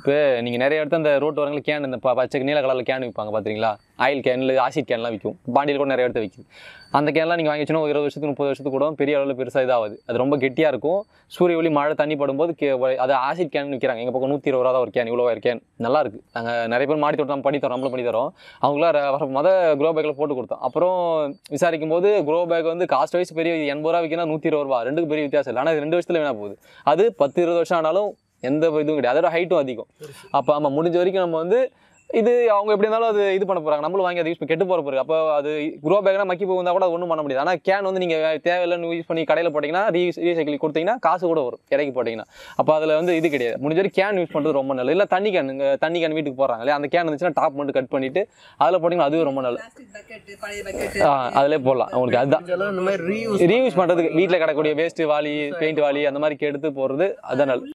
இப்போ நீங்கள் நிறைய இடத்துல அந்த ரோட்டு வரங்களில் கேன் இந்த ப- பச்சை நீல கலரில் கேன் விற்பாங்க பார்த்துறீங்களா ஆயில் கேனில் ஆசிட் கேன்லாம் விற்கும் பாண்டியில் கூட நிறைய இடத்துல விற்கும் அந்த கேன்லாம் நீங்கள் வாங்கி வச்சுன்னா ஒரு இருபது வருஷத்துக்கு முப்பது வருஷத்துக்கு கூட பெரிய அளவில் பெருசாக இதாகுது அது ரொம்ப கெட்டியாக இருக்கும் சூரிய ஒளி மழை தண்ணி படும்போது கே அது ஆசிட் கேன் விற்கிறாங்க எங்கள் பக்கம் நூற்றி இருபது ரூபா தான் ஒரு கேன் இவ்வளோ கேன் நல்லா இருக்கு நாங்கள் நிறைய பேர் மாடி தோட்டம் பண்ணி தரோம் நம்மளும் பண்ணி தரோம் அவங்களாம் மொதல் க்ரோ பேக்கில் போட்டு கொடுத்தோம் அப்புறம் விசாரிக்கும் போது க்ரோ பேக் வந்து காஸ்ட் வைஸ் பெரிய எண்பது ரூபா விற்கினா நூற்றி இருபது ரூபா ரெண்டுக்கு பெரிய வித்தியாசம் இல்லை ஆனால் இது ரெண்டு வருஷத்துல வீணாக போகுது அது பத்து இருபது வருஷம் ஆனாலும் எந்த இதுவும் கிடையாது அதோட ஹைட்டும் அதிகம் அப்போ ஆமாம் முடிஞ்ச வரைக்கும் நம்ம வந்து இது அவங்க எப்படி இருந்தாலும் அது இது பண்ண போகிறாங்க நம்மளும் வாங்கி அதை யூஸ் பண்ணி கெட்டு போகிற போகிறது அப்போ அது க்ரோ பேக்னா மக்கி போகுந்தா கூட ஒன்றும் பண்ண முடியாது ஆனால் கேன் வந்து நீங்கள் தேவையில்லைன்னு யூஸ் பண்ணி கடையில் போட்டிங்கன்னா ரீ ரீசைக்கிள் கொடுத்தீங்கன்னா காசு கூட வரும் இறக்கி போட்டிங்கன்னா அப்போ அதில் வந்து இது கிடையாது முடிஞ்ச வரைக்கும் கேன் யூஸ் பண்ணுறது ரொம்ப நல்லது இல்லை தண்ணி கேன் இங்கே தண்ணி கேன் வீட்டுக்கு போடுறாங்க இல்லையா அந்த கேன் இருந்துச்சுன்னா டாப் மட்டும் கட் பண்ணிவிட்டு அதில் போட்டிங்கன்னா அதுவும் ரொம்ப நல்லது பிளாஸ்டிக் பக்கெட் பழைய பக்கெட் ஆ அதிலே போடலாம் உங்களுக்கு அதுதான் முடிஞ்ச அளவு இந்த மாதிரி ரீயூஸ் ரீயூஸ் பண்ணுறதுக்கு வீட்டில் கிடக்கக்கூடிய வேஸ்ட்டு வாளி பெயிண்ட் வாளி அந்த மாதிரி எடுத்து போடுறது அதான் நல்லது